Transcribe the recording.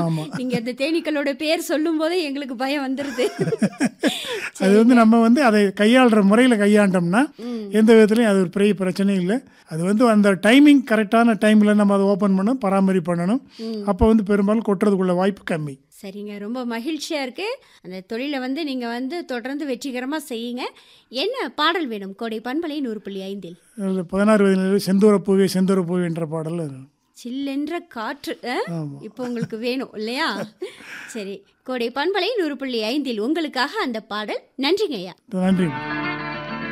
ஆமா. நீங்க அந்த தேனீக்களோட பேர் சொல்லும் போதே எங்களுக்கு பயம் வந்துருது அது வந்து நம்ம வந்து அதை கையாளுற முறையில் கையாண்டோம்னா எந்த விதத்துலையும் அது ஒரு பெரிய பிரச்சனை இல்லை அது வந்து அந்த டைமிங் கரெக்டான டைமில் நம்ம அதை ஓப்பன் பண்ணணும் பராமரி பண்ணணும் அப்போ வந்து பெரும்பாலும் கொட்டுறதுக்குள்ள வாய்ப்பு கம்மி சரிங்க ரொம்ப மகிழ்ச்சியா இருக்கு அந்த தொழிலை வந்து நீங்க வந்து தொடர்ந்து வெற்றிகரமா செய்யுங்க என்ன பாடல் வேணும் கோடை பண்பலை நூறு புள்ளி ஐந்தில் அதுல பதினாறு வயதில் செந்தூர பூவே செந்தூர பூவே என்ற பாடல் சில்லென்ற காற்று அஹ்? ஆமா. இப்போ உங்களுக்கு வேணும் இல்லையா சரி கோடை பண்பலை நூறு புள்ளி ஐந்தில் உங்களுக்காக அந்த பாடல் நன்றிங்க ஐயா நன்றி